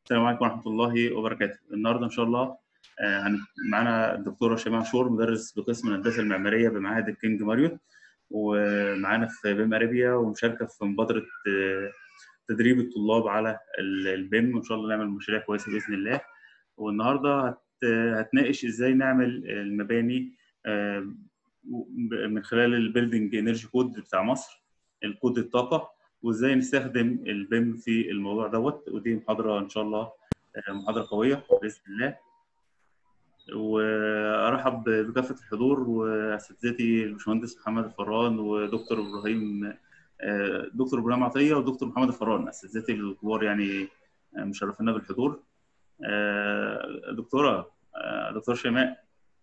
السلام عليكم ورحمة الله وبركاته. النهارده إن شاء الله آه، هن- معانا الدكتورة شيماء عاشور مدرس بقسم الهندسة المعمارية بمعهد الكينج ماريوت ومعانا في بيم أريبيا ومشاركة في مبادرة آه، تدريب الطلاب على ال- البيم وإن شاء الله نعمل مشاريع كويسة بإذن الله. والنهارده هت- هتناقش إزاي نعمل المباني آه، من خلال البيلدينج انرجي كود بتاع مصر الكود الطاقة وازاي نستخدم البيم في الموضوع دوت ودي محاضرة ان شاء الله آه، محاضرة قوية بإذن الله وارحب بكافة الحضور واساتذتي الباشمهندس محمد الفران ودكتور ابراهيم آه، دكتور ابراهيم عطية ودكتور محمد الفران اساتذتي الكبار يعني آه، مشرفينا بالحضور آه، دكتورة آه، دكتور شيماء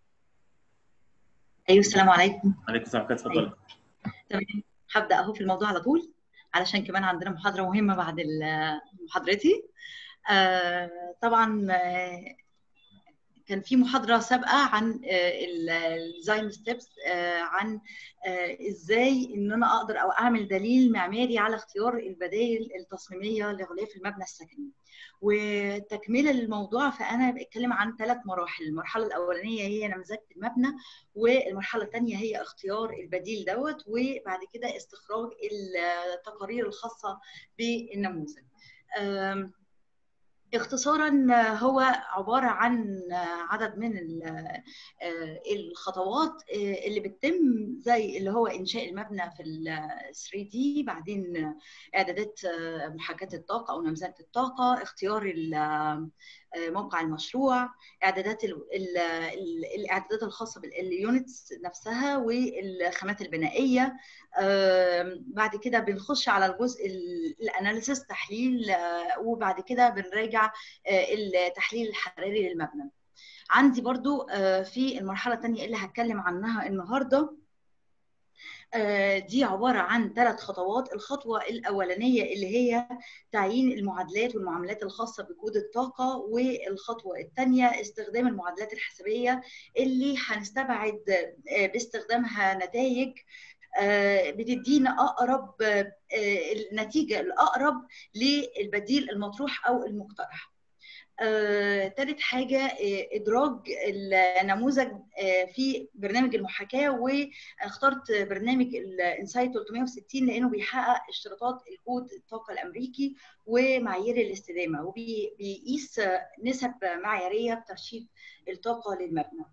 ايوه السلام عليكم عليكم السلام ورحمة الله اتفضلي تمام هبدا اهو في الموضوع على طول علشان كمان عندنا محاضره مهمه بعد ال- محاضرتي آه، طبعا آه، كان في محاضره سابقه عن الديزاين ستيبس عن آه، ازاي ان انا اقدر او اعمل دليل معماري على اختيار البدائل التصميميه لغلاف المبنى السكني وتكمله للموضوع فانا بتكلم عن ثلاث مراحل المرحله الاولانيه هي نمذجه المبنى والمرحله الثانيه هي اختيار البديل دوت وبعد كده استخراج التقارير الخاصه بالنموذج أم، اختصارا هو عباره عن عدد من ال- آه، الخطوات آه، اللي بتتم زي اللي هو انشاء المبنى في ال 3 دي بعدين اعدادات آه، محاكاه الطاقه او نمذجه الطاقه اختيار ال- آه، موقع المشروع اعدادات ال- ال- ال- الاعدادات الخاصه باليونتس نفسها والخامات البنائيه آم، بعد كده بنخش على الجزء ال- الاناليسيس تحليل آه، وبعد كده بنراجع آه، التحليل الحراري للمبنى عندي برضو آه، في المرحله الثانيه اللي هتكلم عنها النهارده آه، دي عبارة عن ثلاث خطوات الخطوة الأولانية اللي هي تعيين المعادلات والمعاملات الخاصة بكود الطاقة والخطوة الثانية استخدام المعادلات الحسابية اللي هنستبعد آه، باستخدامها نتائج آه، بتدينا أقرب آه، النتيجة الأقرب للبديل المطروح أو المقترح آه، تالت حاجة آه، إدراج النموذج آه، في برنامج المحاكاة واخترت برنامج الانسايت 360 لأنه بيحقق اشتراطات الكود الطاقة الأمريكي ومعايير الاستدامة وبيقيس آه، نسب معيارية بترشيد الطاقة للمبنى.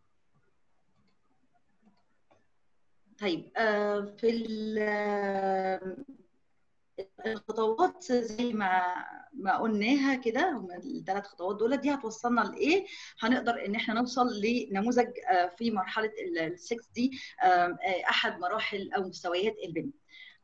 طيب آه، في ال- الخطوات زي ما ما قلناها كده هم الثلاث خطوات دول دي هتوصلنا لايه هنقدر ان احنا نوصل لنموذج آه، في مرحله ال 6 دي احد مراحل او مستويات البناء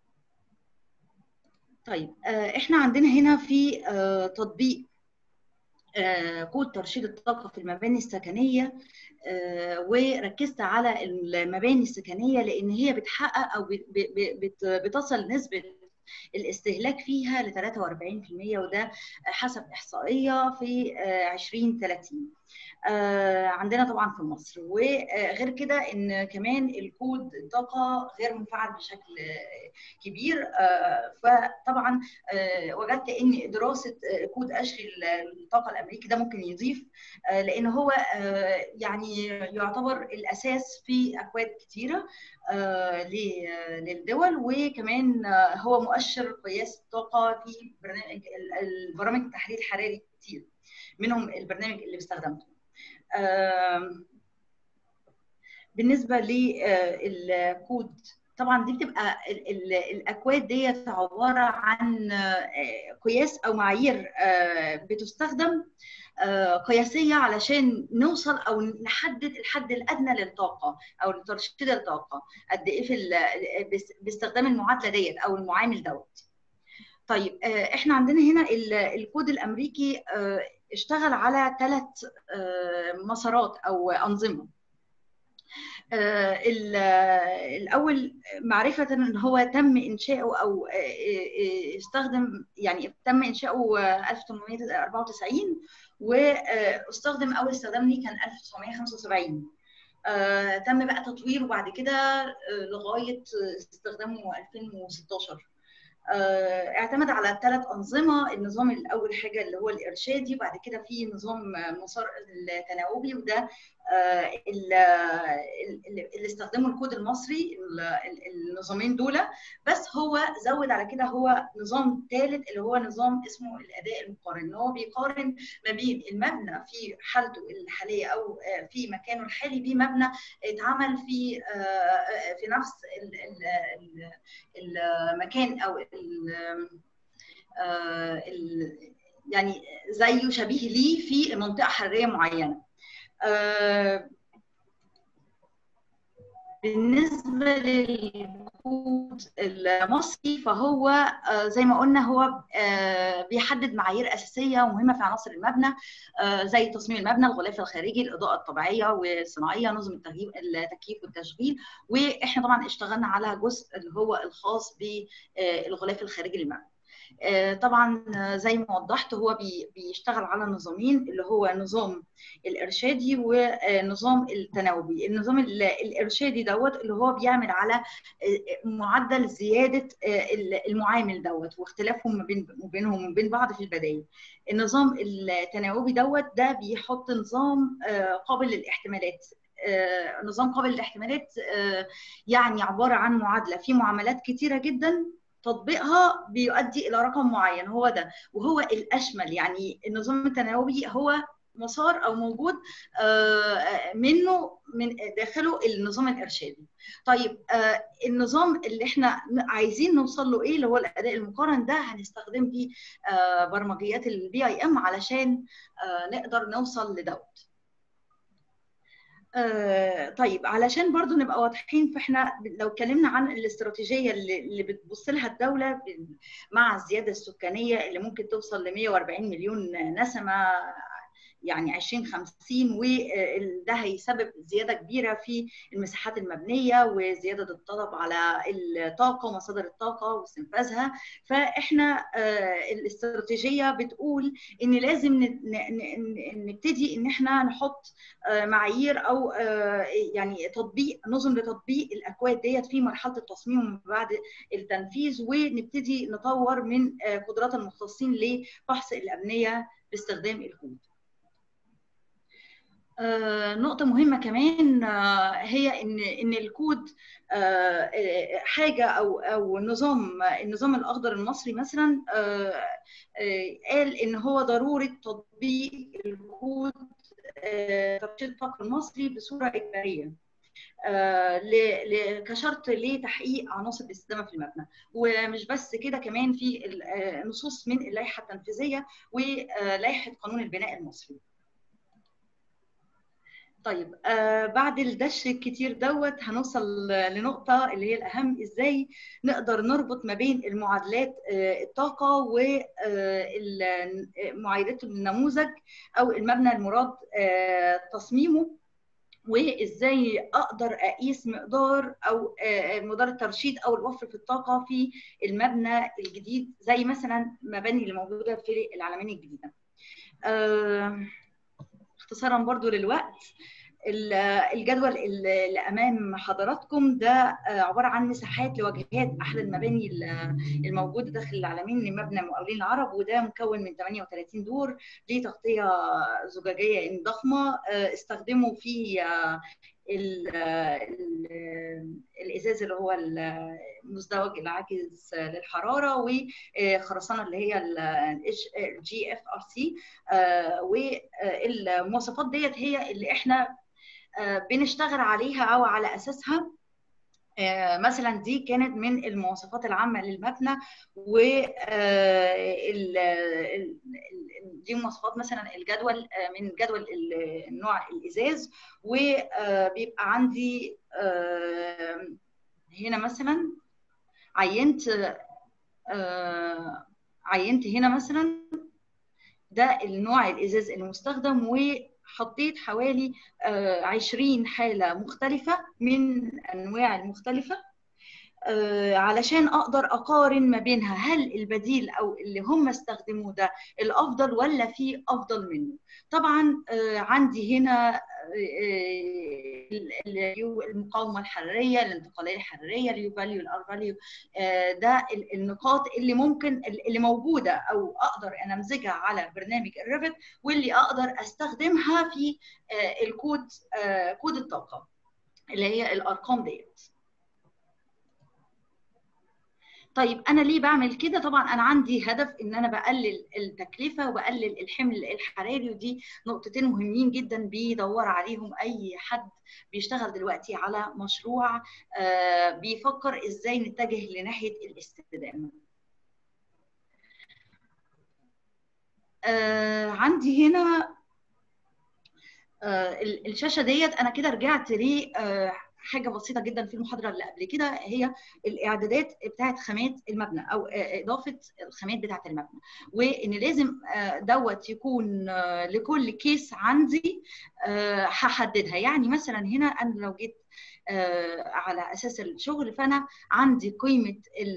طيب آه، احنا عندنا هنا في آه، تطبيق آه، كود ترشيد الطاقة في المباني السكنية آه، وركزت على المباني السكنية لأن هي بتحقق أو بت- بت- بت- بتصل نسبة الاستهلاك فيها ل 43% وده حسب إحصائية في آه، 2030 آه، عندنا طبعا في مصر وغير كده ان كمان الكود الطاقه غير مفعل بشكل آه، كبير آه، فطبعا آه، وجدت ان دراسه آه، كود اشغل الطاقه الامريكي ده ممكن يضيف آه، لان هو آه، يعني يعتبر الاساس في اكواد كتيره آه، ل- للدول وكمان آه، هو مؤشر قياس الطاقه في برنامج البرامج التحليل الحراري كتير منهم البرنامج اللي استخدمته آم، بالنسبه للكود طبعا دي بتبقى ال- ال- الاكواد ديت عباره عن آه، قياس او معايير آه، بتستخدم آه، قياسيه علشان نوصل او نحدد الحد الادنى للطاقه او لترشيد الطاقه قد ايه في ال- باس- باستخدام المعادله ديت او المعامل دوت طيب آه، احنا عندنا هنا ال- الكود الامريكي آه، اشتغل على ثلاث مسارات او انظمه آه، ال- آه، الاول معرفه ان هو تم انشاؤه او آه، آه، استخدم يعني تم انشاؤه آه، 1894 واستخدم اول استخدام ليه كان 1975 آه، تم بقى تطويره بعد كده آه، لغايه استخدامه 2016 اعتمد على ثلاث انظمه النظام الاول حاجه اللي هو الارشادي وبعد كده في نظام مسار التناوبي وده اللي استخدموا الكود المصري النظامين دول بس هو زود على كده هو نظام ثالث اللي هو نظام اسمه الاداء المقارن هو بيقارن ما بين المبنى في حالته الحاليه او في مكانه الحالي بمبنى اتعمل في في نفس المكان او يعني زيه شبيه ليه في منطقه حراريه معينه بالنسبة للكود المصري فهو زي ما قلنا هو بيحدد معايير أساسية ومهمة في عناصر المبنى زي تصميم المبنى الغلاف الخارجي الإضاءة الطبيعية والصناعية نظم التكييف والتشغيل وإحنا طبعا اشتغلنا على جزء اللي هو الخاص بالغلاف الخارجي للمبنى طبعا زي ما وضحت هو بيشتغل على نظامين اللي هو نظام الارشادي ونظام التناوبي النظام الارشادي دوت اللي هو بيعمل على معدل زياده المعامل دوت واختلافهم ما بين بينهم وبين بعض في البدائل النظام التناوبي دوت ده بيحط نظام قابل للاحتمالات نظام قابل للاحتمالات يعني عباره عن معادله في معاملات كتيره جدا تطبيقها بيؤدي الى رقم معين هو ده وهو الاشمل يعني النظام التناوبي هو مسار او موجود منه من داخله النظام الارشادي طيب النظام اللي احنا عايزين نوصل له ايه اللي هو الاداء المقارن ده هنستخدم فيه برمجيات البي اي ام علشان نقدر نوصل لدوت آه طيب علشان برضو نبقى واضحين فاحنا لو اتكلمنا عن الاستراتيجيه اللي, اللي بتبص لها الدوله مع الزياده السكانيه اللي ممكن توصل ل 140 مليون نسمه يعني 2050 وده هيسبب زياده كبيره في المساحات المبنيه وزياده الطلب على الطاقه ومصادر الطاقه واستنفاذها فاحنا الاستراتيجيه بتقول ان لازم نبتدي ان احنا نحط معايير او يعني تطبيق نظم لتطبيق الاكواد ديت في مرحله التصميم وبعد التنفيذ ونبتدي نطور من قدرات المختصين لفحص الابنيه باستخدام الكود. آه نقطة مهمة كمان آه هي إن إن الكود آه حاجة أو أو نظام النظام الأخضر المصري مثلا قال إن هو ضرورة تطبيق الكود ترشيد الطاقة المصري بصورة إجبارية. كشرط لتحقيق عناصر الاستدامه في المبنى ومش بس كده كمان في نصوص من اللائحه التنفيذيه ولائحه قانون البناء المصري طيب آه بعد الدش الكتير دوت هنوصل لنقطه اللي هي الاهم ازاي نقدر نربط ما بين المعادلات آه الطاقه ومعاييرات النموذج او المبنى المراد آه تصميمه وازاي اقدر اقيس مقدار او مقدار الترشيد او الوفر في الطاقه في المبنى الجديد زي مثلا مباني اللي موجوده في العلمين الجديده. اختصارا برضو للوقت الجدول اللي امام حضراتكم ده عباره عن مساحات لواجهات احد المباني الموجوده داخل العلمين لمبنى مقاولين العرب وده مكون من 38 دور ليه تغطيه زجاجيه ضخمه استخدموا فيه ال ال الازاز اللي هو المزدوج العاكس للحراره وخرسانه اللي هي الجي اف ار سي والمواصفات ديت هي اللي احنا بنشتغل عليها او على اساسها مثلا دي كانت من المواصفات العامه للمبنى و دي مواصفات مثلا الجدول من جدول النوع الازاز وبيبقى عندي هنا مثلا عينت عينت هنا مثلا ده النوع الازاز المستخدم و حطيت حوالي 20 حالة مختلفة من أنواع المختلفة علشان أقدر أقارن ما بينها هل البديل أو اللي هم استخدموه ده الأفضل ولا في أفضل منه طبعا عندي هنا المقاومه الحراريه الانتقاليه الحراريه اليو فاليو الار فاليو ده النقاط اللي ممكن اللي موجوده او اقدر انا امزجها على برنامج الريفت واللي اقدر استخدمها في الكود كود الطاقه اللي هي الارقام ديت طيب انا ليه بعمل كده طبعا انا عندي هدف ان انا بقلل التكلفه وبقلل الحمل الحراري ودي نقطتين مهمين جدا بيدور عليهم اي حد بيشتغل دلوقتي على مشروع بيفكر ازاي نتجه لناحيه الاستدامه عندي هنا الشاشه ديت انا كده رجعت ل حاجه بسيطه جدا في المحاضره اللي قبل كده هي الاعدادات بتاعه خامات المبنى او اضافه الخامات بتاعه المبنى وان لازم دوت يكون لكل كيس عندي هحددها يعني مثلا هنا انا لو جيت على اساس الشغل فانا عندي قيمه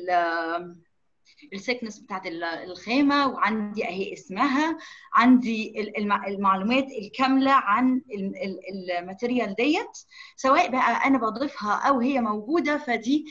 السكنس بتاعت الخامه وعندي اهي اسمها عندي المعلومات الكامله عن الماتيريال ديت سواء بقى انا بضيفها او هي موجوده فدي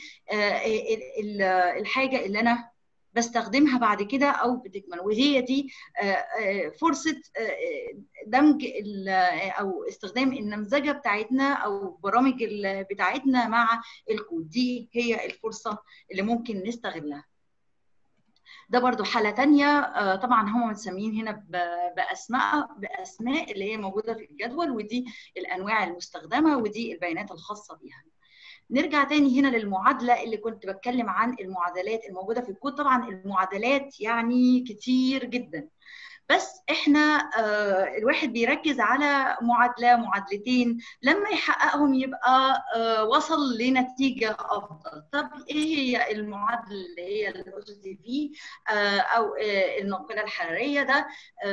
الحاجه اللي انا بستخدمها بعد كده او بتكمل وهي دي فرصه دمج او استخدام النمذجه بتاعتنا او برامج بتاعتنا مع الكود دي هي الفرصه اللي ممكن نستغلها ده برضو حالة تانية طبعا هم متسمين هنا بأسماء بأسماء اللي هي موجودة في الجدول ودي الأنواع المستخدمة ودي البيانات الخاصة بيها نرجع تاني هنا للمعادلة اللي كنت بتكلم عن المعادلات الموجودة في الكود طبعا المعادلات يعني كتير جدا بس احنا آه الواحد بيركز على معادله معادلتين لما يحققهم يبقى آه وصل لنتيجه افضل طب ايه هي المعادله اللي هي الاو تي في او الناقله الحراريه ده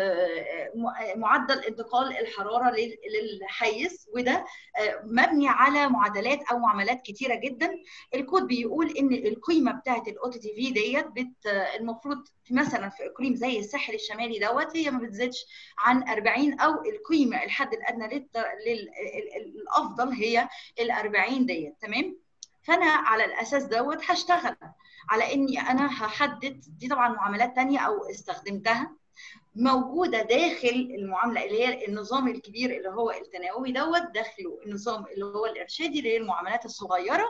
معدل انتقال الحراره للحيز وده مبني على معادلات او معاملات كتيره جدا الكود بيقول ان القيمه بتاعت الاو تي في ديت المفروض مثلا في اقليم زي الساحل الشمالي دوت هي ما بتزيدش عن 40 او القيمه الحد الادنى للافضل هي ال 40 ديت تمام فانا على الاساس دوت هشتغل على اني انا هحدد دي طبعا معاملات ثانيه او استخدمتها موجوده داخل المعامله اللي هي النظام الكبير اللي هو التناوبي دوت داخله النظام اللي هو الارشادي اللي هي المعاملات الصغيره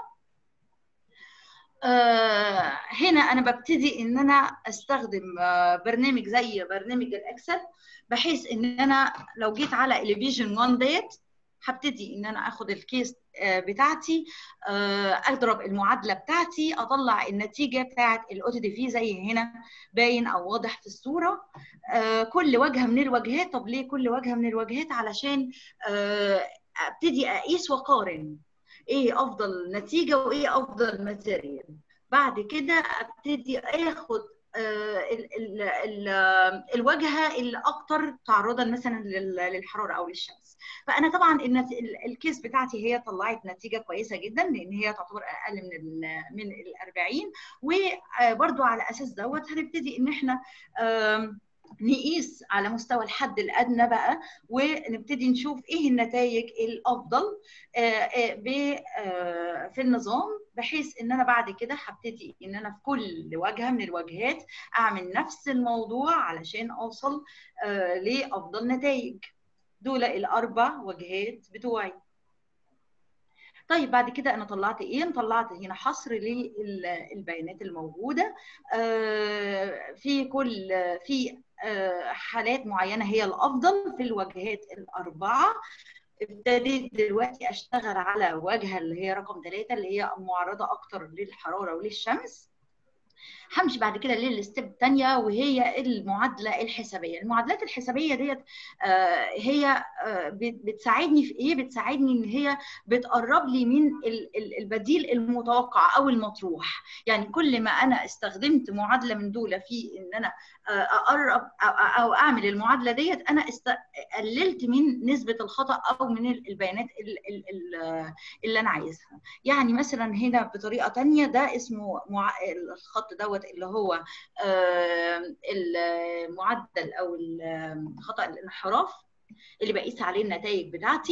آه هنا انا ببتدي ان انا استخدم آه برنامج زي برنامج الاكسل بحيث ان انا لو جيت على الفيجن 1 ديت هبتدي ان انا اخد الكيس آه بتاعتي اضرب المعادله بتاعتي اطلع النتيجه بتاعه الاو تي دي في زي هنا باين او واضح في الصوره كل وجهه من الوجهات طب ليه كل وجهه من الوجهات علشان ابتدي اقيس واقارن ايه افضل نتيجه وايه افضل ماتيريال بعد كده ابتدي اخد ال ال ال الواجهه الاكثر تعرضا مثلا للحراره او للشمس فانا طبعا الكيس بتاعتي هي طلعت نتيجه كويسه جدا لان هي تعتبر اقل من ال من ال 40 وبرده على اساس دوت هنبتدي ان احنا نقيس على مستوى الحد الادنى بقى ونبتدي نشوف ايه النتائج الافضل في النظام بحيث ان انا بعد كده هبتدي ان انا في كل واجهه من الواجهات اعمل نفس الموضوع علشان اوصل لافضل نتائج دول الاربع واجهات بتوعي طيب بعد كده انا طلعت ايه طلعت هنا حصر للبيانات الموجوده في كل في حالات معينه هي الافضل في الواجهات الاربعه ابتديت دلوقتي اشتغل على واجهه اللي هي رقم ثلاثة اللي هي معرضه اكتر للحراره وللشمس همشي بعد كده للستيب الثانيه وهي المعادله الحسابيه المعادلات الحسابيه ديت آه هي آه بتساعدني في ايه بتساعدني ان هي بتقرب لي من البديل المتوقع او المطروح يعني كل ما انا استخدمت معادله من دول في ان انا اقرب او, أو اعمل المعادله ديت انا است... قللت من نسبه الخطا او من البيانات اللي انا عايزها يعني مثلا هنا بطريقه ثانيه ده اسمه مع... الخط دوت اللي هو المعدل او خطا الانحراف اللي بقيس عليه النتائج بتاعتي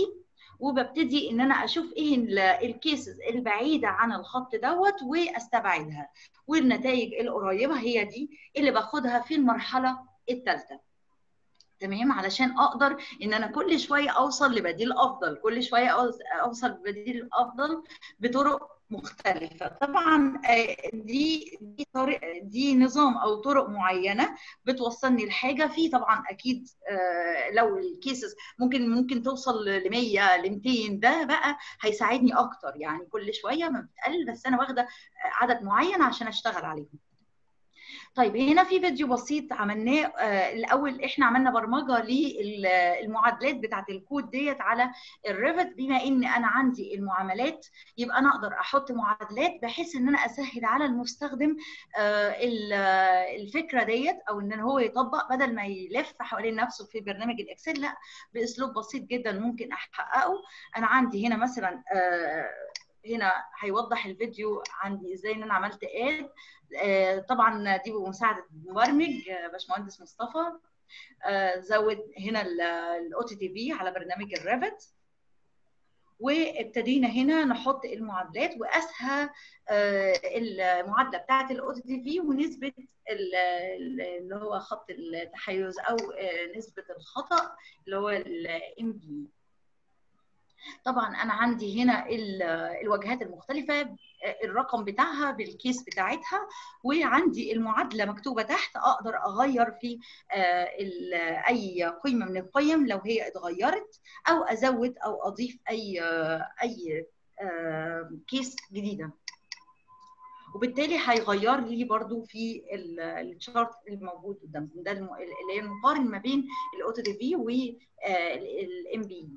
وببتدي ان انا اشوف ايه الكيسز البعيده عن الخط دوت واستبعدها والنتائج القريبه هي دي اللي باخدها في المرحله الثالثه تمام علشان اقدر ان انا كل شويه اوصل لبديل افضل كل شويه اوصل لبديل افضل بطرق مختلفة طبعا دي دي طريق دي نظام او طرق معينة بتوصلني لحاجة في طبعا اكيد لو الكيسز ممكن ممكن توصل ل 100 ل 200 ده بقى هيساعدني اكتر يعني كل شوية ما بتقل بس انا واخدة عدد معين عشان اشتغل عليهم طيب هنا في فيديو بسيط عملناه آه الاول احنا عملنا برمجه للمعادلات بتاعه الكود ديت على الريفت بما ان انا عندي المعاملات يبقى انا اقدر احط معادلات بحيث ان انا اسهل على المستخدم آه الفكره ديت او ان هو يطبق بدل ما يلف حوالين نفسه في برنامج الاكسل لا باسلوب بسيط جدا ممكن احققه انا عندي هنا مثلا آه هنا هيوضح الفيديو عندي ازاي ان انا عملت اد آه طبعا دي بمساعده مبرمج آه باشمهندس مصطفى آه زود هنا الاو تي تي في على برنامج الريفت وابتدينا هنا نحط المعادلات واسهى المعادله بتاعه الاو تي في ونسبه اللي هو خط التحيز او نسبه الخطا اللي هو الام بي طبعا انا عندي هنا الواجهات المختلفه الرقم بتاعها بالكيس بتاعتها وعندي المعادله مكتوبه تحت اقدر اغير في اي قيمه من القيم لو هي اتغيرت او ازود او اضيف اي اي كيس جديده وبالتالي هيغير لي برضو في الشارت الموجود قدامكم ده اللي هي المقارن ما بين الاوتو دي في والام بي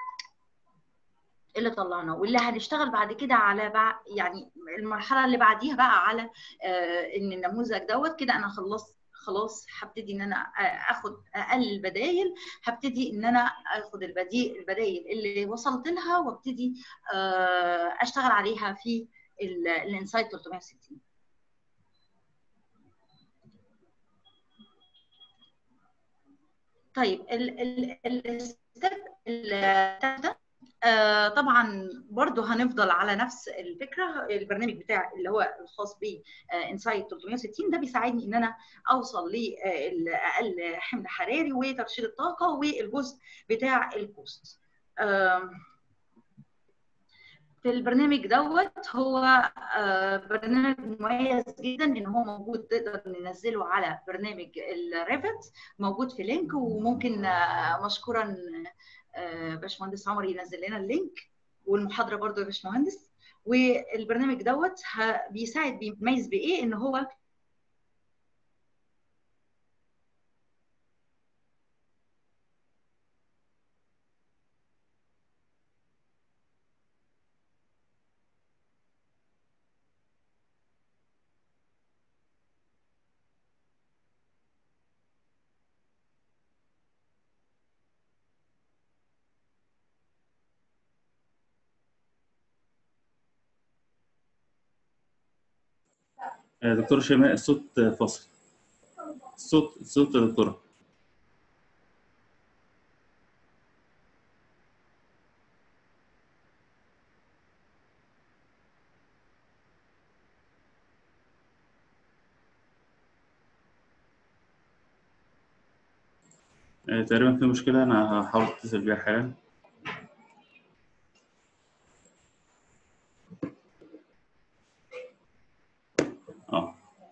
اللي طلعناه واللي هنشتغل بعد كده على بع... يعني المرحله اللي بعديها بقى على آه ان النموذج دوت كده انا خلصت خلاص هبتدي ان انا اخد اقل البدايل هبتدي ان انا اخد البديل البدايل اللي وصلت لها وابتدي آه اشتغل عليها في الانسايت 360 طيب الستيب الثالثه آه طبعا برضو هنفضل على نفس الفكره البرنامج بتاع اللي هو الخاص ب انسايت 360 ده بيساعدني ان انا اوصل لاقل حمل حراري وترشيد الطاقه والجزء بتاع الكوست آه في البرنامج دوت هو آه برنامج مميز جدا ان هو موجود تقدر ننزله على برنامج الريفت موجود في لينك وممكن مشكورا باشمهندس عمر ينزل لنا اللينك والمحاضره برضو يا باشمهندس والبرنامج دوت بيساعد بيميز بايه ان هو دكتورة شيماء الصوت فاصل الصوت الصوت يا دكتورة تقريبا في مشكلة أنا هحاول أتصل بيها حالا اه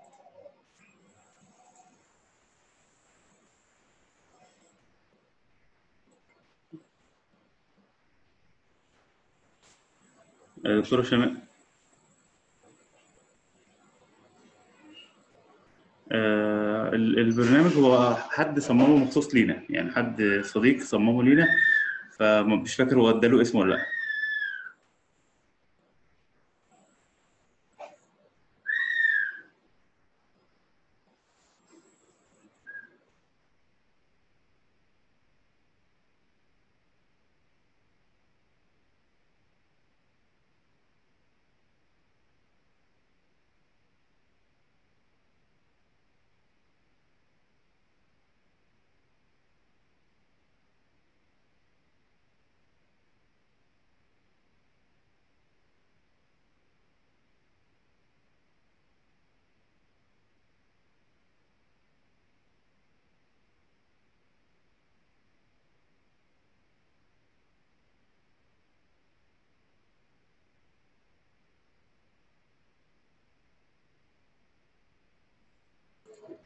دكتورة شيماء آه البرنامج هو حد صممه مخصوص لينا يعني حد صديق صممه لينا فمش فاكر هو اداله اسمه ولا لا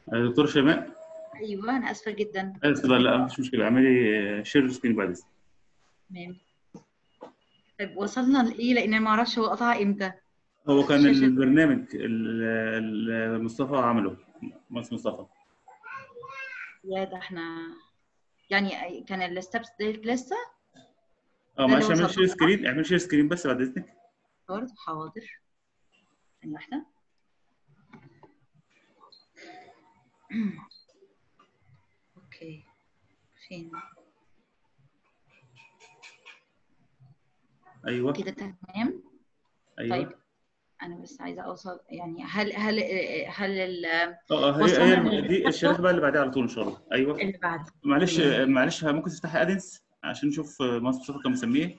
دكتور شيماء ايوه انا اسفه جدا اسف لا مش مشكله اعملي شير سكرين بعد اذنك تمام طيب وصلنا لايه لان أنا ما اعرفش هو قطع امتى هو كان الشاشة. البرنامج ال- ال- مصطفى عمله مهندس مصطفى يا ده احنا يعني كان الستبس ديت لسه اه ده معلش اللي اعمل وصلنا شير له. سكرين اعمل شير سكرين بس بعد اذنك برضه حاضر ثانية واحدة اوكي فين ايوه كده تمام ايوه طيب انا بس عايزه اوصل يعني هل هل هل ال- اه آه، هي وصلنا هي دي الشريحه بقى اللي بعدها على طول ان شاء الله ايوه اللي بعد معلش تمام. معلش ممكن تفتحي ادنس عشان نشوف مهندس مصطفى كان مسميه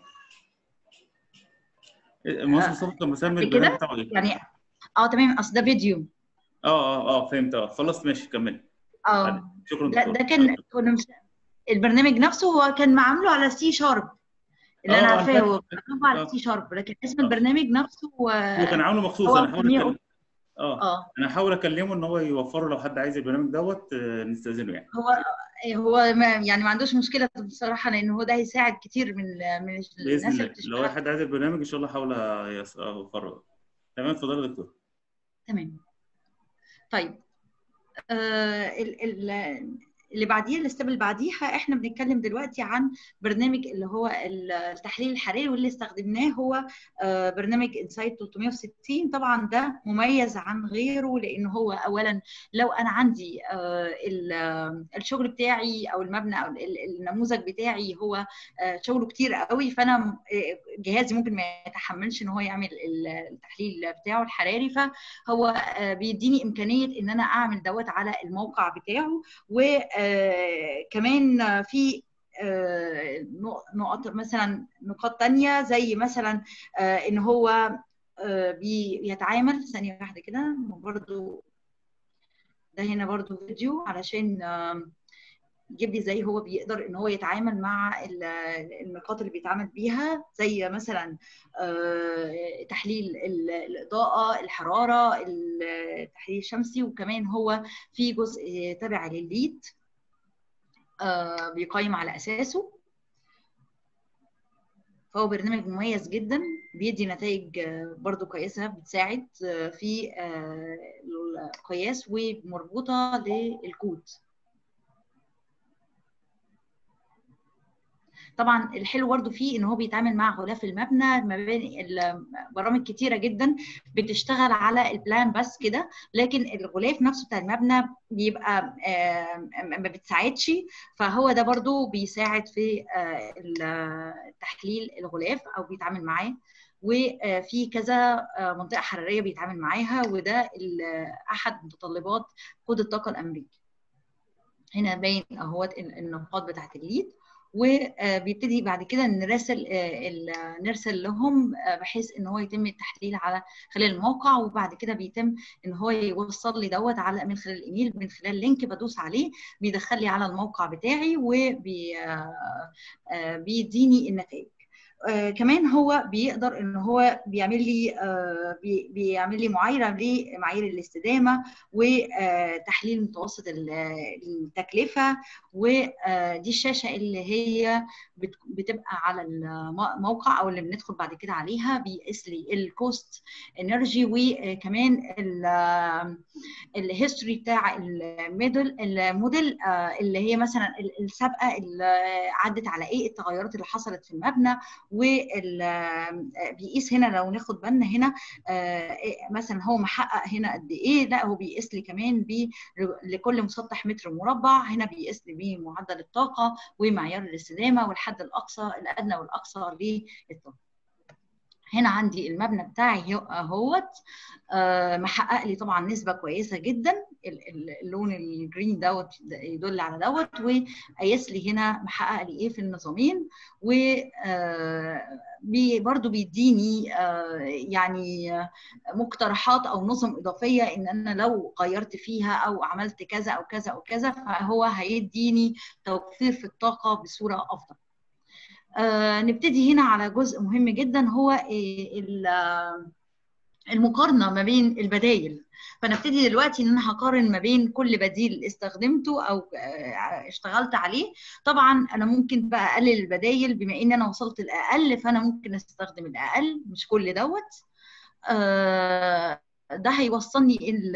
ايه مهندس آه، مصطفى كان مسمي كده؟ البرنامج بتاعه ايه؟ يعني اه تمام اصل ده فيديو اه اه اه فهمت اه خلصت ماشي كمل اه شكرا ده دكتور ده كان كنا مش... البرنامج نفسه هو كان معامله على سي شارب اللي انا آه، عارفاه عارفاه. هو مكتوب على آه. سي شارب لكن اسم آه. البرنامج نفسه هو كان عامله مخصوص هو انا هحاول مسميه أكلم... اه اه انا هحاول اكلمه ان هو يوفره لو حد عايز البرنامج دوت آه، نستاذنه يعني هو هو ما يعني ما عندوش مشكله بصراحه لان هو ده هيساعد كتير من من الناس باذن اللي الله لو بتشتغل حد عايز البرنامج ان شاء الله هحاول يس- اوفره تمام اتفضل يا دكتور تمام طيب آه ال- ال- اللي بعديه الاستاب اللي بعديها احنا بنتكلم دلوقتي عن برنامج اللي هو التحليل الحراري واللي استخدمناه هو آه برنامج انسايت 360 طبعا ده مميز عن غيره لان هو اولا لو انا عندي آه ال- آه، الشغل بتاعي او المبنى او ال- ال- النموذج بتاعي هو آه شغله كتير قوي فانا م- آه، جهازي ممكن ما يتحملش ان هو يعمل ال- التحليل بتاعه الحراري فهو آه، بيديني امكانيه ان انا اعمل دوت على الموقع بتاعه وكمان في آه، نقط مثلا نقاط تانية زي مثلا آه، ان هو آه، بي- بيتعامل ثانية واحدة كده برضو ده هنا برضو فيديو علشان آم، يجيب لي ازاي هو بيقدر ان هو يتعامل مع ال- النقاط اللي بيتعامل بيها زي مثلا آه، تحليل ال- الاضاءه الحراره التحليل الشمسي وكمان هو في جزء تابع للليد آه، بيقيم على اساسه فهو برنامج مميز جدا بيدي نتائج آه، برضو كويسه بتساعد آه، في آه، القياس ومربوطه للكود طبعا الحلو برضه فيه ان هو بيتعامل مع غلاف المبنى المباني البرامج كتيره جدا بتشتغل على البلان بس كده لكن الغلاف نفسه بتاع المبنى بيبقى آه، ما بتساعدش فهو ده برضه بيساعد في آه، ال- تحليل الغلاف او بيتعامل معاه وفي كذا آه، منطقه حراريه بيتعامل معاها وده ال- احد متطلبات كود الطاقه الامريكي هنا باين اهوت النقاط بتاعت الليد وبيبتدي بعد كده نراسل آه، ال- نرسل لهم آه، بحيث ان هو يتم التحليل على خلال الموقع وبعد كده بيتم ان هو يوصل لي دوت على من خلال الايميل من خلال لينك بدوس عليه بيدخل لي على الموقع بتاعي وبيديني النتائج آه كمان هو بيقدر ان هو بيعمل لي آه بي بيعمل لي معايره لمعايير الاستدامه وتحليل متوسط ال- التكلفه ودي الشاشه اللي هي بت- بتبقى على الموقع او اللي بندخل بعد كده عليها بيقيس لي الكوست انرجي وكمان الهيستوري بتاع الميدل الموديل آه، اللي هي مثلا ال- السابقه اللي عدت على ايه التغيرات اللي حصلت في المبنى وبيقيس هنا لو ناخد بالنا هنا آه، إيه- مثلا هو محقق هنا قد ايه لا هو بيقيس لي كمان ب لكل مسطح متر مربع هنا بيقيس لي بمعدل الطاقه ومعيار الاستدامه والحد الاقصى الادنى والاقصى للطاقه هنا عندي المبنى بتاعي هو- اهوت آه، محقق لي طبعا نسبه كويسه جدا ال- ال- اللون الجرين دوت يدل على دوت وقيس لي هنا محقق لي ايه في النظامين و آه، بي برضو بيديني آه، يعني آه، مقترحات او نظم اضافيه ان انا لو غيرت فيها او عملت كذا او كذا او كذا فهو هيديني توفير في الطاقه بصوره افضل آه نبتدي هنا على جزء مهم جدا هو آه، ال- آه، المقارنه ما بين البدائل فانا ابتدي دلوقتي ان انا هقارن ما بين كل بديل استخدمته او اشتغلت عليه طبعا انا ممكن بقى اقلل البدايل بما ان انا وصلت الاقل فانا ممكن استخدم الاقل مش كل دوت ده هيوصلني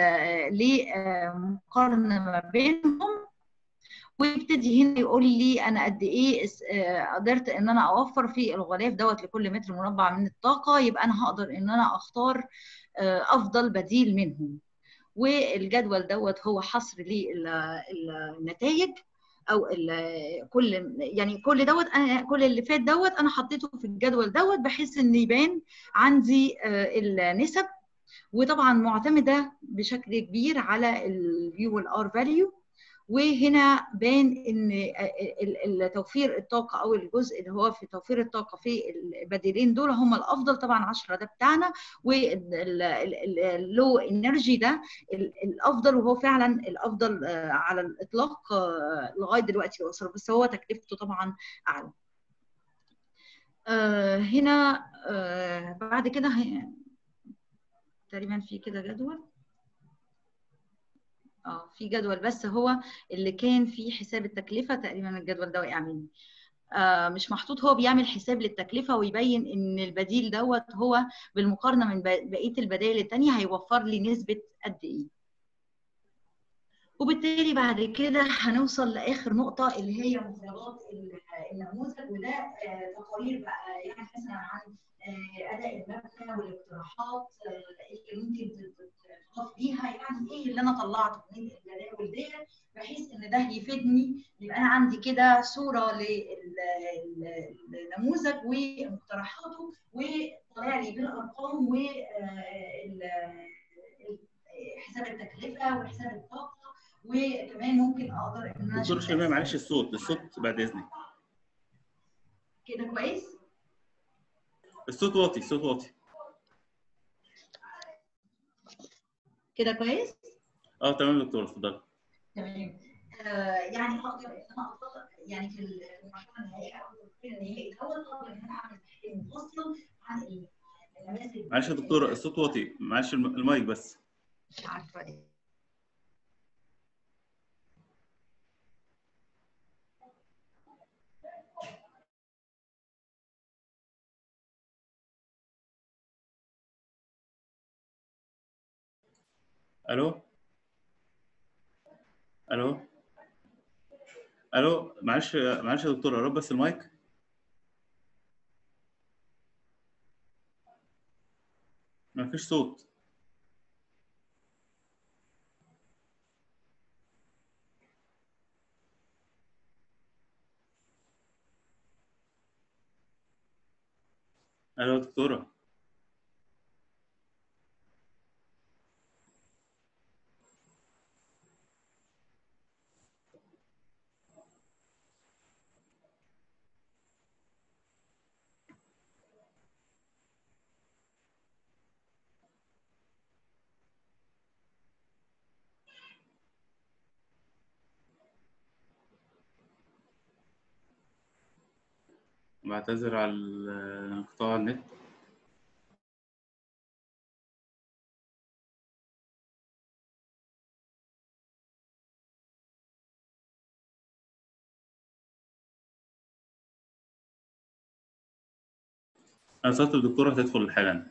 لمقارنه ما بينهم ويبتدي هنا يقول لي انا قد ايه قدرت ان انا اوفر في الغلاف دوت لكل متر مربع من الطاقه يبقى انا هقدر ان انا اختار افضل بديل منهم والجدول دوت هو حصر للنتائج او كل يعني كل دوت انا كل اللي فات دوت انا حطيته في الجدول دوت بحيث ان يبان عندي النسب وطبعا معتمده بشكل كبير على اليو والار فاليو وهنا بان ان توفير الطاقه او الجزء اللي هو في توفير الطاقه في البديلين دول هم الافضل طبعا 10 ده بتاعنا واللو انرجي ده الافضل وهو فعلا الافضل على الاطلاق لغايه دلوقتي وصل بس هو تكلفته طبعا اعلى هنا بعد كده تقريبا في كده جدول اه في جدول بس هو اللي كان فيه حساب التكلفه تقريبا الجدول ده وقع مني آه مش محطوط هو بيعمل حساب للتكلفه ويبين ان البديل دوت هو بالمقارنه من بقيه البدائل الثانيه هيوفر لي نسبه قد ايه وبالتالي بعد كده هنوصل لاخر نقطه اللي هي مفردات النموذج وده تقارير بقى يعني مثلا عن اداء المبنى والاقتراحات اللي ممكن تضاف ليها يعني ايه اللي انا طلعته من الجداول ديت بحيث ان ده يفيدني يبقى انا عندي كده صوره للنموذج ومقترحاته وطالع لي بالارقام و حساب التكلفه وحساب الطاقه وكمان ممكن اقدر ان انا دكتور شيماء معلش الصوت الصوت بعد اذنك كده كويس الصوت واطي الصوت واطي كده كويس اه تمام دكتور اتفضل تمام آه يعني اقدر ان انا أطلق يعني في المرحله النهائيه او التفكير النهائي الاول اقدر ان انا اعمل تحليل منفصل عن النماذج معلش يا دكتور الصوت واطي معلش المايك بس مش عارفه ايه الو الو الو معلش معلش يا دكتور قرب بس المايك ما فيش صوت الو دكتوره بعتذر على انقطاع النت انا صوت الدكتوره هتدخل حالا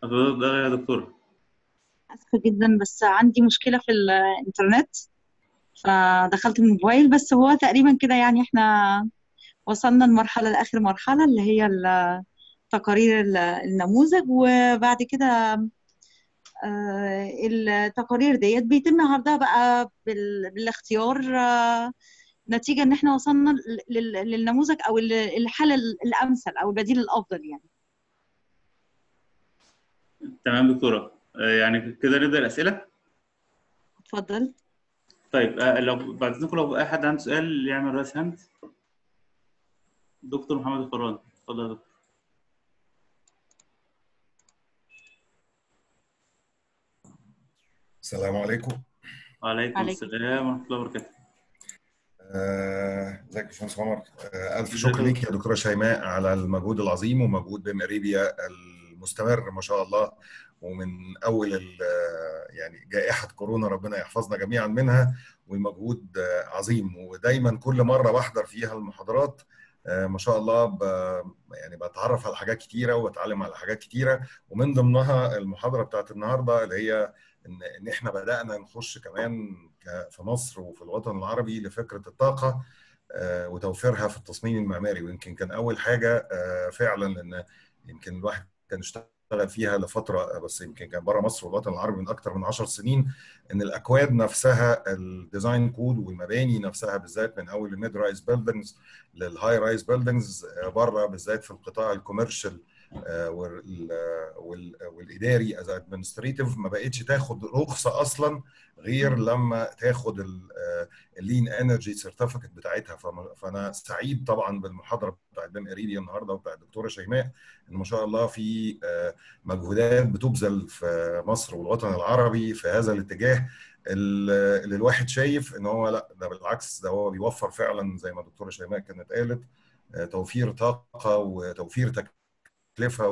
اتفضل يا دكتور اسفه جدا بس عندي مشكله في الانترنت فدخلت من الموبايل بس هو تقريبا كده يعني احنا وصلنا لمرحله لاخر مرحله اللي هي ال- تقارير ال- النموذج وبعد كده آه، التقارير ديت بيتم عرضها بقى بال- بالاختيار آه، نتيجة ان احنا وصلنا لل- لل- للنموذج او ال- الحل ال- الامثل او البديل الافضل يعني تمام دكتوره آه، يعني كده نبدا الاسئله اتفضل طيب آه، لو بعد اذنكم لو اي حد عنده سؤال يعمل راس هاند دكتور محمد الفران اتفضل يا دكتور السلام عليكم وعليكم عليكم. السلام ورحمه الله وبركاته آه، ازيك يا باشمهندس عمر آه، الف شكر ليك يا دكتوره شيماء على المجهود العظيم ومجهود بيم اريبيا المستمر ما شاء الله ومن اول ال- يعني جائحه كورونا ربنا يحفظنا جميعا منها والمجهود آه، عظيم ودايما كل مره بحضر فيها المحاضرات آه، ما شاء الله ب... يعني بتعرف على حاجات كتيره وبتعلم على حاجات كتيره ومن ضمنها المحاضره بتاعت النهارده اللي هي ان ان احنا بدانا نخش كمان ك- في مصر وفي الوطن العربي لفكره الطاقه آه، وتوفيرها في التصميم المعماري ويمكن كان اول حاجه آه، فعلا ان يمكن الواحد كان اشتغل فيها لفتره بس يمكن كان بره مصر والوطن العربي من اكثر من 10 سنين ان الاكواد نفسها الديزاين كود والمباني نفسها بالذات من اول الميد رايز بيلدنجز للهاي رايز بيلدنجز بره بالذات في القطاع الكوميرشال آه، وال- وال- والاداري از ادمنستريتيف ما بقتش تاخد رخصه اصلا غير لما تاخد اللين انرجي سيرتيفيكت بتاعتها فم- فانا سعيد طبعا بالمحاضره بتاعت بام اريبيا النهارده وبتاعت الدكتوره شيماء ان ما شاء الله في آه، مجهودات بتبذل في مصر والوطن العربي في هذا الاتجاه ال- اللي الواحد شايف ان هو لا ده بالعكس ده هو بيوفر فعلا زي ما الدكتوره شيماء كانت قالت آه، توفير طاقه وتوفير تكلفه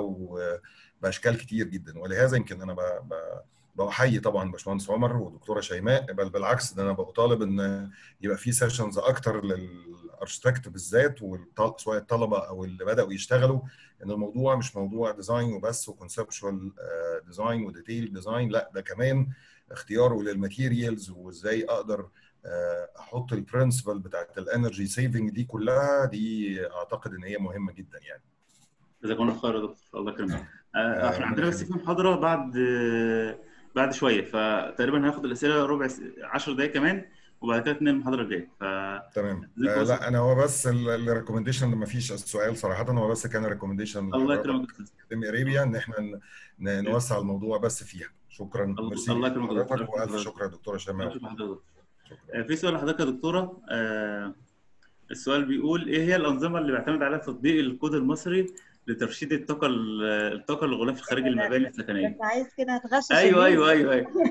وباشكال كتير جدا ولهذا يمكن انا ب- ب- بحيي طبعا باشمهندس عمر ودكتوره شيماء بل بالعكس ده انا بطالب ان يبقى في سيشنز اكتر للارشتكت بالذات والط- سواء الطلبه او اللي بداوا يشتغلوا ان الموضوع مش موضوع ديزاين وبس وكونسبشوال ديزاين وديتيل ديزاين لا ده كمان اختياره للماتيريالز وازاي اقدر آه، احط البرنسبل بتاعت الانرجي سيفنج دي كلها دي اعتقد ان هي مهمه جدا يعني جزاكم الله خير يا دكتور الله يكرمك آه، آه، احنا عندنا بس في محاضره بعد آه، بعد شويه فتقريبا هاخد الاسئله ربع س- 10 دقائق كمان وبعد كده ننقل المحاضره الجايه ف تمام زي آه كويس. لا انا هو بس الريكومنديشن ما فيش سؤال صراحه هو بس كان ريكومنديشن الله يكرمك يا أستاذ. تيم اريبيا ان احنا ن- ن- نوسع الموضوع بس فيها شكرا الله- ميرسي الله يكرمك يا دكتور. حضرتك والف شكر يا دكتوره شيماء شكرا لحضرتك. شكرا آه، في سؤال لحضرتك يا دكتوره آه، السؤال بيقول ايه هي الانظمه اللي بيعتمد عليها تطبيق الكود المصري لترشيد الطاقه ال- الطاقه الغلاف الخارجي للمباني السكنيه انت عايز كده هتغشش ايوه الناس. ايوه ايوه ايوه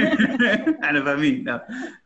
احنا فاهمين آه.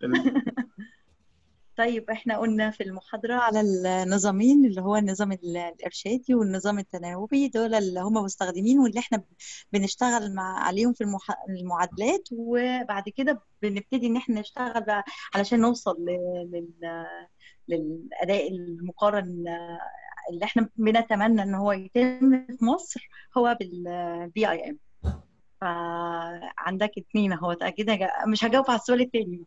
طيب احنا قلنا في المحاضرة على النظامين اللي هو النظام ال- الإرشادي والنظام التناوبي دول اللي هم مستخدمين واللي احنا بنشتغل مع عليهم في المح... المعادلات وبعد كده بنبتدي ان احنا نشتغل بقى علشان نوصل ل... لل... للأداء المقارن اللي احنا بنتمنى ان هو يتم في مصر هو بالبي اي ام فعندك اتنين اهو اكيد مش هجاوب على السؤال التاني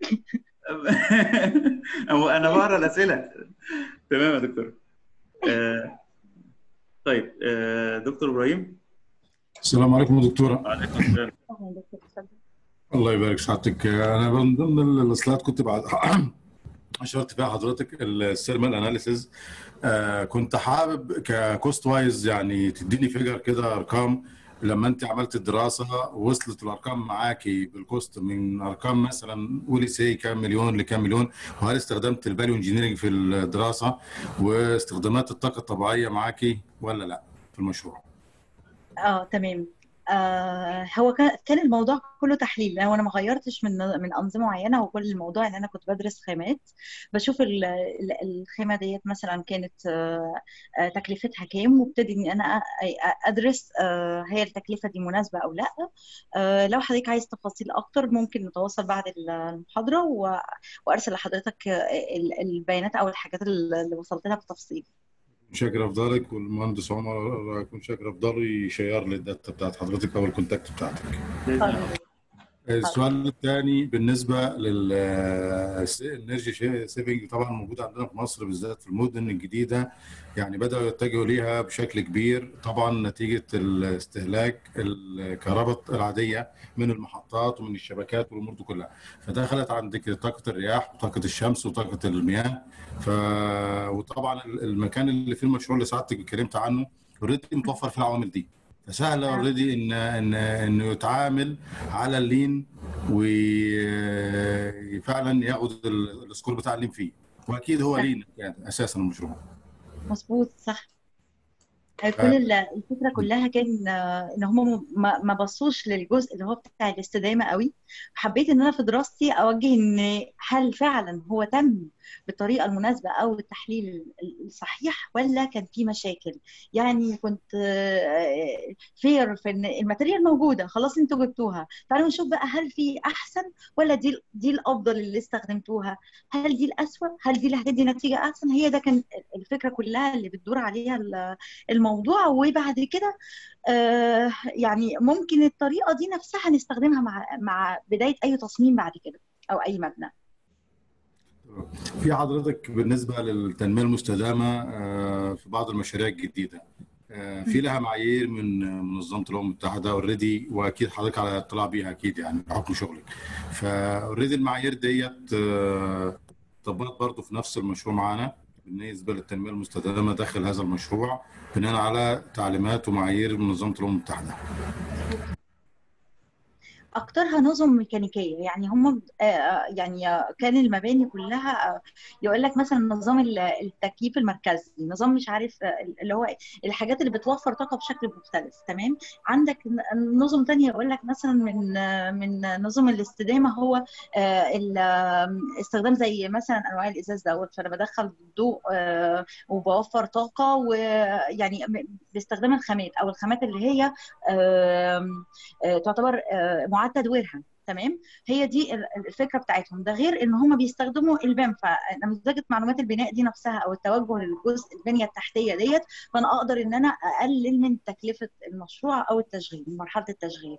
هو انا بقرا الاسئله تمام يا دكتور آه، طيب آه، دكتور ابراهيم السلام عليكم يا دكتورة وعليكم السلام أهلاً دكتور، اتفضل. الله يبارك في سعادتك أنا من ضمن السلايد كنت بعد أشرت فيها حضرتك السيرمال أناليسيز كنت حابب ككوست وايز يعني تديني فيجر كده أرقام لما أنت عملت الدراسة وصلت الأرقام معاكي بالكوست من أرقام مثلا قولي سي كام مليون لكام مليون وهل استخدمت الفاليو انجينيرنج في الدراسة واستخدامات الطاقة الطبيعية معاكي ولا لا في المشروع؟ اه تمام آه هو كان كان الموضوع كله تحليل هو انا ما غيرتش من من انظمه معينه هو كل الموضوع ان انا كنت بدرس خامات بشوف ال- ال- الخامه ديت مثلا كانت آه آه، تكلفتها كام وابتدي ان انا أ- أ- ادرس آه هي التكلفه دي مناسبه او لا آه لو حضرتك عايز تفاصيل اكتر ممكن نتواصل بعد المحاضره و- وارسل لحضرتك ال- البيانات او الحاجات اللي وصلت لها بتفصيل شاكر افضلك والمهندس عمر يكون شاكر افضله يشير لي الداتا بتاعت حضرتك او الكونتاكت بتاعتك بإذن الله. اتفضل. السؤال الثاني بالنسبه للانرجي سيفنج طبعا موجود عندنا في مصر بالذات في المدن الجديده يعني بداوا يتجهوا ليها بشكل كبير طبعا نتيجه الاستهلاك الكهرباء العاديه من المحطات ومن الشبكات والامور دي كلها فدخلت عندك طاقه الرياح وطاقه الشمس وطاقه المياه ف وطبعا المكان اللي فيه المشروع اللي سعادتك اتكلمت عنه اوريدي متوفر فيه العوامل دي فسهل اوريدي ان ان انه يتعامل على اللين وفعلا ياخد ال- السكور بتاع اللين فيه واكيد هو صح. لين يعني اساسا المشروع مظبوط صح كل ال- الفكره كلها كان آه، ان هم ما ما بصوش للجزء اللي هو بتاع الاستدامه قوي حبيت ان انا في دراستي اوجه ان هل فعلا هو تم بالطريقه المناسبه او التحليل الصحيح ولا كان في مشاكل يعني كنت فير في ان الماتيريال موجوده خلاص انتوا جبتوها تعالوا نشوف بقى هل في احسن ولا دي دي الافضل اللي استخدمتوها هل دي الاسوأ هل دي اللي هتدي نتيجه احسن هي ده كان الفكره كلها اللي بتدور عليها ال- الموضوع وبعد كده آه، يعني ممكن الطريقه دي نفسها نستخدمها مع مع بدايه اي تصميم بعد كده او اي مبنى في حضرتك بالنسبه للتنميه المستدامه آه، في بعض المشاريع الجديده آه، في لها معايير من منظمه الامم المتحده اوريدي واكيد حضرتك على اطلاع بيها اكيد يعني بحكم شغلك فاوريدي المعايير ديت آه، طبقت برضه في نفس المشروع معانا بالنسبه للتنميه المستدامه داخل هذا المشروع بناء على تعليمات ومعايير منظمه الامم المتحده اكترها نظم ميكانيكيه يعني هم آه، يعني آه، كان المباني كلها آه، يقول لك مثلا نظام ال- التكييف المركزي نظام مش عارف آه، اللي هو الحاجات اللي بتوفر طاقه بشكل مختلف تمام عندك ن- نظم تانية يقول لك مثلا من آه، من نظم الاستدامه هو آه، ال- آه، استخدام زي مثلا انواع الازاز دوت فانا بدخل ضوء آه، وبوفر طاقه ويعني م- باستخدام الخامات او الخامات اللي هي آم، آه، تعتبر آه، معاد تدويرها تمام هي دي ال- الفكره بتاعتهم ده غير ان هم بيستخدموا البام فنموذجه معلومات البناء دي نفسها او التوجه للجزء البنيه التحتيه ديت فانا اقدر ان انا اقلل من تكلفه المشروع او التشغيل من مرحله التشغيل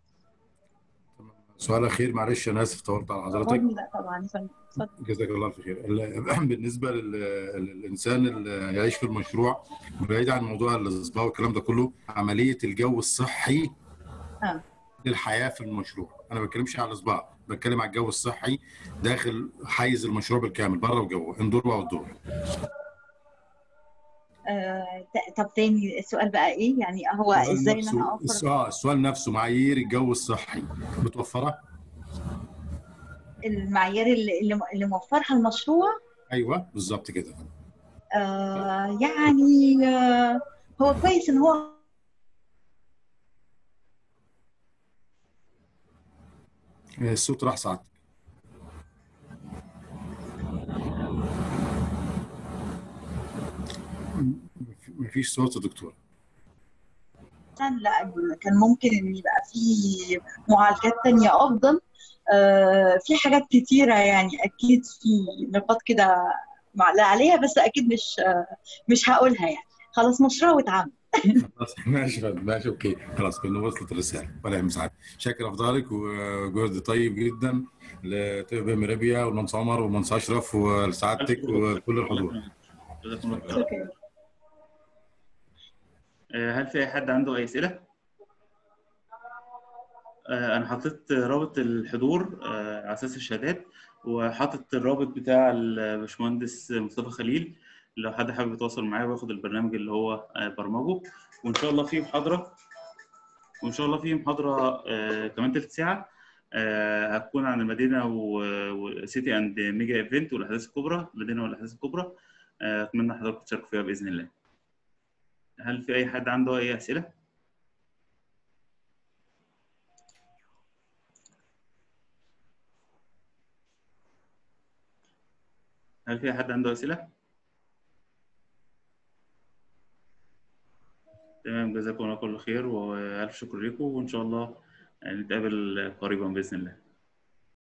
سؤال اخير معلش انا اسف طولت على حضرتك لا طبعا يا فندم. اتفضل. جزاك الله الف خير ال- بالنسبه لل- للانسان اللي يعيش في المشروع بعيد عن موضوع الاصباع والكلام ده كله عمليه الجو الصحي آه. للحياه في المشروع انا ما بتكلمش على الاصباع بتكلم على الجو الصحي داخل حيز المشروع بالكامل بره وجوه اندور واوت دور آه، ت- طب تاني السؤال بقى ايه يعني هو ازاي ان انا اوفر السؤال السؤال نفسه معايير الجو الصحي متوفره المعايير اللي اللي اللي موفرها المشروع ايوه بالظبط كده آه يعني آه هو كويس ان هو الصوت راح ساعتك مفيش صوت يا دكتور لا كان ممكن ان يبقى في معالجات تانية افضل آه في حاجات كتيرة يعني اكيد في نقاط كده معلقة عليها بس اكيد مش آه مش هقولها يعني خلاص مشروع واتعمل خلاص ماشي فندم ماشي اوكي خلاص كنا وصلت الرساله ولا يهم سعادة شاكر افضلك وجهد طيب جدا لطيب مربيا والمهندس عمر والمهندس اشرف ولسعادتك وكل الحضور جزاكم الله خير. آه، هل في اي حد عنده اي اسئله؟ آه، انا حطيت رابط الحضور آه، على اساس الشهادات وحاطط الرابط بتاع الباشمهندس مصطفى خليل لو حد حابب يتواصل معايا وياخد البرنامج اللي هو آه، برمجه وان شاء الله في محاضره وان شاء الله في محاضره آه، كمان تلت ساعه آه، هتكون عن المدينه وسيتي اند ميجا ايفنت والاحداث الكبرى المدينه والاحداث الكبرى آه، اتمنى حضراتكم تشاركوا فيها باذن الله هل في اي حد عنده اي اسئله هل في حد عنده اسئله تمام جزاكم الله كل خير والف شكر لكم وان شاء الله نتقابل قريبا باذن الله